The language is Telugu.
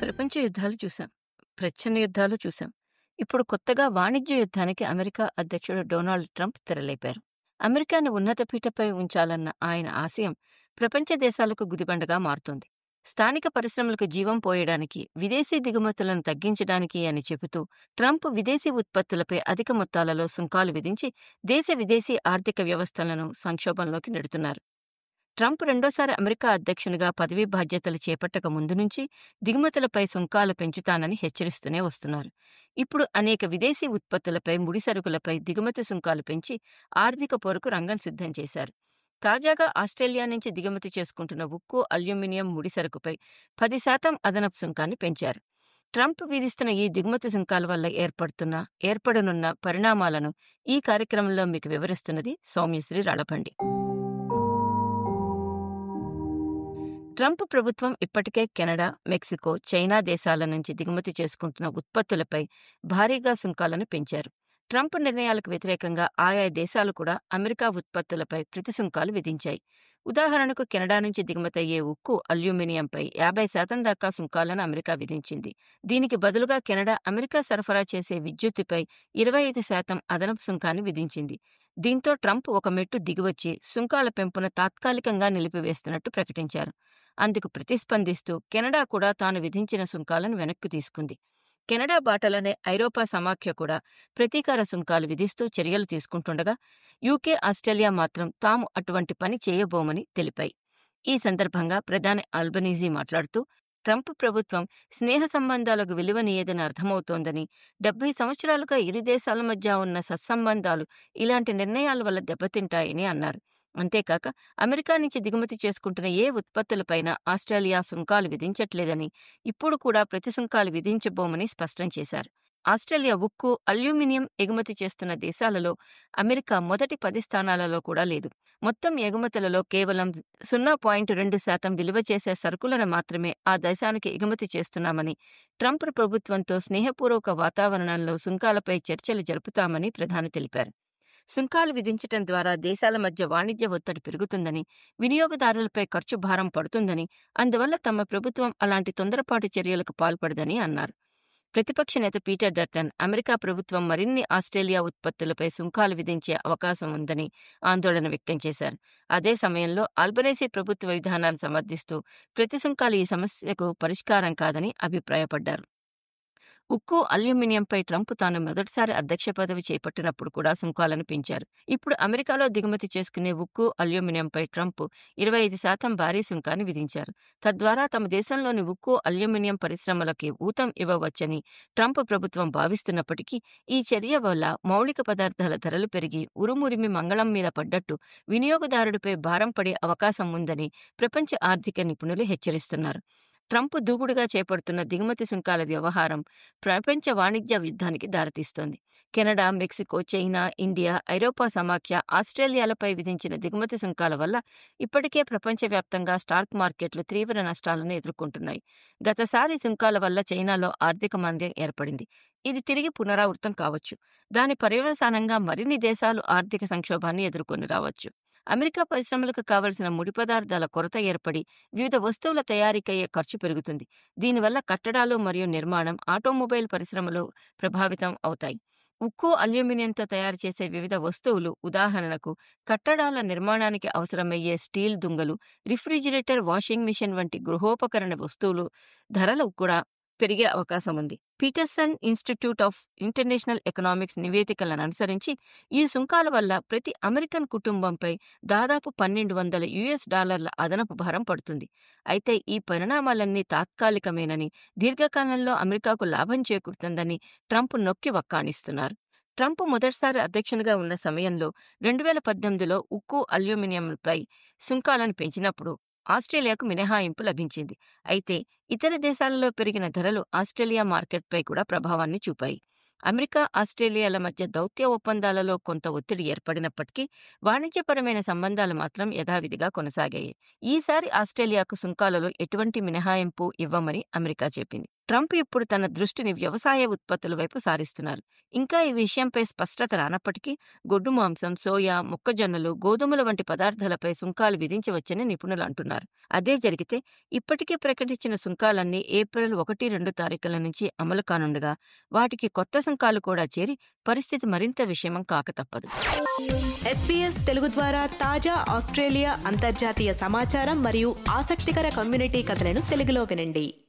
ప్రపంచ యుద్ధాలు చూశాం. ప్రచ్ఛన్న యుద్ధాలు చూశాం. ఇప్పుడు కొత్తగా వాణిజ్య యుద్ధానికి అమెరికా అధ్యక్షుడు డొనాల్డ్ ట్రంప్ తెరలేపారు. అమెరికాను ఉన్నత పీటపై ఉంచాలన్న ఆయన ఆశయం ప్రపంచ దేశాలకు గుదిబండగా మారుతోంది. స్థానిక పరిశ్రమలకు జీవం పోయడానికి, విదేశీ దిగుమతులను తగ్గించడానికి అని చెబుతూ ట్రంప్ విదేశీ ఉత్పత్తులపై అధిక మొత్తాలలో సుంకాలు విధించి దేశ విదేశీ ఆర్థిక వ్యవస్థలను సంక్షోభంలోకి నెడుతున్నారు. ట్రంప్ రెండోసారి అమెరికా అధ్యక్షునిగా పదవీ బాధ్యతలు చేపట్టక ముందు నుంచి దిగుమతులపై సుంకాలు పెంచుతానని హెచ్చరిస్తూనే వస్తున్నారు. ఇప్పుడు అనేక విదేశీ ఉత్పత్తులపై ముడిసరుకులపై దిగుమతి సుంకాలు పెంచి ఆర్థిక పోరుకు రంగం సిద్ధం చేశారు. తాజాగా ఆస్ట్రేలియా నుంచి దిగుమతి చేసుకుంటున్న ఉక్కు, అల్యూమినియం ముడిసరుకుపై పది శాతం అదనపు సుంకాన్ని పెంచారు. ట్రంప్ విధిస్తున్న ఈ దిగుమతి సుంకాల వల్ల ఏర్పడుతున్న, ఏర్పడనున్న పరిణామాలను ఈ కార్యక్రమంలో మీకు వివరిస్తున్నది సౌమ్యశ్రీ రళభండి. ట్రంప్ ప్రభుత్వం ఇప్పటికే కెనడా, మెక్సికో, చైనా దేశాల నుంచి దిగుమతి చేసుకుంటున్న ఉత్పత్తులపై భారీగా సుంకాలను పెంచారు. ట్రంప్ నిర్ణయాలకు వ్యతిరేకంగా ఆయా దేశాలు కూడా అమెరికా ఉత్పత్తులపై ప్రతి సుంకాలు విధించాయి. ఉదాహరణకు కెనడా నుంచి దిగుమతయ్యే ఉక్కు, అల్యూమినియంపై యాభై శాతం దాకా సుంకాలను అమెరికా విధించింది. దీనికి బదులుగా కెనడా అమెరికా సరఫరా చేసే విద్యుత్తుపై ఇరవై ఐదు శాతం అదనపు సుంకాన్ని విధించింది. దీంతో ట్రంప్ ఒక మెట్టు దిగివచ్చి సుంకాల పెంపును తాత్కాలికంగా నిలిపివేస్తున్నట్టు ప్రకటించారు. అందుకు ప్రతిస్పందిస్తూ కెనడా కూడా తాను విధించిన సుంకాలను వెనక్కి తీసుకుంది. కెనడా బాటలోనే ఐరోపా సమాఖ్య కూడా ప్రతీకార సుంకాలు విధిస్తూ చర్యలు తీసుకుంటుండగా యూకే, ఆస్ట్రేలియా మాత్రం తాము అటువంటి పని చేయబోమని తెలిపాయి. ఈ సందర్భంగా ప్రధాని ఆల్బనీజీ మాట్లాడుతూ ట్రంప్ ప్రభుత్వం స్నేహ సంబంధాలకు విలువనీయదని అర్థమవుతోందని, డెబ్బై సంవత్సరాలుగా ఇరు దేశాల మధ్య ఉన్న సత్సంబంధాలు ఇలాంటి నిర్ణయాల వల్ల దెబ్బతింటాయని అన్నారు. అంతేకాక అమెరికా నుంచి దిగుమతి చేసుకుంటున్న ఏ ఉత్పత్తులపైనా ఆస్ట్రేలియా సుంకాలు విధించట్లేదని, ఇప్పుడు కూడా ప్రతి సుంకాలు విధించబోమని స్పష్టం చేశారు. ఆస్ట్రేలియా ఉక్కు, అల్యూమినియం ఎగుమతి చేస్తున్న దేశాలలో అమెరికా మొదటి పది స్థానాలలో కూడా లేదు. మొత్తం ఎగుమతులలో కేవలం సున్నా పాయింట్ రెండు శాతం విలువ చేసే సరుకులను మాత్రమే ఆ దేశానికి ఎగుమతి చేస్తున్నామని, ట్రంప్ ప్రభుత్వంతో స్నేహపూర్వక వాతావరణంలో సుంకాలపై చర్చలు జరుపుతామని ప్రధాని తెలిపారు. సుంకాలు విధించటం ద్వారా దేశాల మధ్య వాణిజ్య ఒత్తిడి పెరుగుతుందని, వినియోగదారులపై ఖర్చు భారం పడుతుందని, అందువల్ల తమ ప్రభుత్వం అలాంటి తొందరపాటు చర్యలకు పాల్పడదని అన్నారు. ప్రతిపక్ష నేత పీటర్ డట్టన్ అమెరికా ప్రభుత్వం మరిన్ని ఆస్ట్రేలియా ఉత్పత్తులపై సుంకాలు విధించే అవకాశం ఉందని ఆందోళన వ్యక్తం చేశారు. అదే సమయంలో ఆల్బనీసీ ప్రభుత్వ విధానాన్ని సమర్థిస్తూ ప్రతి సుంకాలు ఈ సమస్యకు పరిష్కారం కాదని అభిప్రాయపడ్డారు. ఉక్కు, అల్యూమినియంపై ట్రంప్ తాను మొదటిసారి అధ్యక్ష పదవి చేపట్టినప్పుడు కూడా సుంకాలను పెంచారు. ఇప్పుడు అమెరికాలో దిగుమతి చేసుకునే ఉక్కు, అల్యూమినియంపై ట్రంప్ ఇరవై ఐదు శాతం భారీ సుంకాన్ని విధించారు. తద్వారా తమ దేశంలోని ఉక్కు, అల్యూమినియం పరిశ్రమలకి ఊతం ఇవ్వవచ్చని ట్రంప్ ప్రభుత్వం భావిస్తున్నప్పటికీ ఈ చర్య వల్ల మౌలిక పదార్థాల ధరలు పెరిగి ఉరుమురిమి మంగళం మీద పడ్డట్టు వినియోగదారుడిపై భారం పడే అవకాశం ఉందని ప్రపంచ ఆర్థిక నిపుణులు హెచ్చరిస్తున్నారు. ట్రంప్ దూకుడుగా చేపడుతున్న దిగుమతి సుంకాల వ్యవహారం ప్రపంచ వాణిజ్య యుద్ధానికి దారితీస్తోంది. కెనడా, మెక్సికో, చైనా, ఇండియా, ఐరోపా సమాఖ్య, ఆస్ట్రేలియాలపై విధించిన దిగుమతి సుంకాల వల్ల ఇప్పటికే ప్రపంచవ్యాప్తంగా స్టాక్ మార్కెట్లు తీవ్ర నష్టాలను ఎదుర్కొంటున్నాయి. గతసారి సుంకాల వల్ల చైనాలో ఆర్థిక మాంద్యం ఏర్పడింది. ఇది తిరిగి పునరావృతం కావచ్చు. దాని పర్యవసానంగా మరిన్ని దేశాలు ఆర్థిక సంక్షోభాన్ని ఎదుర్కొని రావచ్చు. అమెరికా పరిశ్రమలకు కావలసిన ముడి పదార్థాల కొరత ఏర్పడి వివిధ వస్తువుల తయారీకయ్యే ఖర్చు పెరుగుతుంది. దీనివల్ల కట్టడాలు మరియు నిర్మాణం, ఆటోమొబైల్ పరిశ్రమలు ప్రభావితం అవుతాయి. ఉక్కు, అల్యూమినియంతో తయారు చేసే వివిధ వస్తువులు ఉదాహరణకు కట్టడాల నిర్మాణానికి అవసరమయ్యే స్టీల్ దుంగలు, రిఫ్రిజిరేటర్, వాషింగ్ మిషన్ వంటి గృహోపకరణ వస్తువులు ధరలు కూడా పెరిగే అవకాశం ఉంది. Peterson Institute of International Economics నివేదికలను అనుసరించి ఈ సుంకాల వల్ల ప్రతి అమెరికన్ కుటుంబంపై దాదాపు పన్నెండు వందల యుఎస్ డాలర్ల అదనపు భారం పడుతుంది. అయితే ఈ పరిణామాలన్నీ తాత్కాలికమేనని, దీర్ఘకాలంలో అమెరికాకు లాభం చేకూరుతుందని ట్రంప్ నొక్కి వక్కాణిస్తున్నారు. ట్రంప్ మొదటిసారి అధ్యక్షునిగా ఉన్న సమయంలో రెండు వేల పద్దెనిమిదిలో ఉక్కు, అల్యూమినియంలపై సుంకాలను పెంచినప్పుడు ఆస్ట్రేలియాకు మినహాయింపు లభించింది. అయితే ఇతర దేశాలలో పెరిగిన ధరలు ఆస్ట్రేలియా మార్కెట్పై కూడా ప్రభావాన్ని చూపాయి. అమెరికా, ఆస్ట్రేలియాల మధ్య దౌత్య ఒప్పందాలలో కొంత ఒత్తిడి ఏర్పడినప్పటికీ వాణిజ్యపరమైన సంబంధాలు మాత్రం యథావిధిగా కొనసాగాయి. ఈసారి ఆస్ట్రేలియాకు సుంకాలలో ఎటువంటి మినహాయింపు ఇవ్వమని అమెరికా చెప్పింది. ట్రంప్ ఇప్పుడు తన దృష్టిని వ్యవసాయ ఉత్పత్తుల వైపు సారిస్తున్నారు ఇంకా ఈ విషయంపై స్పష్టత రానప్పటికీ గొడ్డు మాంసం సోయా మొక్కజొన్నలు గోధుమల వంటి పదార్థాలపై సుంకాలు విధించవచ్చని నిపుణులు అంటున్నారు అదే జరిగితే ఇప్పటికే ప్రకటించిన సుంకాలన్నీ ఏప్రిల్ ఒకటి రెండు తారీఖుల నుంచి అమలు కానుండగా వాటికి కొత్త సుంకాలు కూడా చేరి పరిస్థితి మరింత విషమం కాక తప్పదు ఎస్పీఎస్ తెలుగు ద్వారా తాజా ఆస్ట్రేలియా అంతర్జాతీయ సమాచారం మరియు ఆసక్తికర కమ్యూనిటీ కథలను తెలుగులో వినండి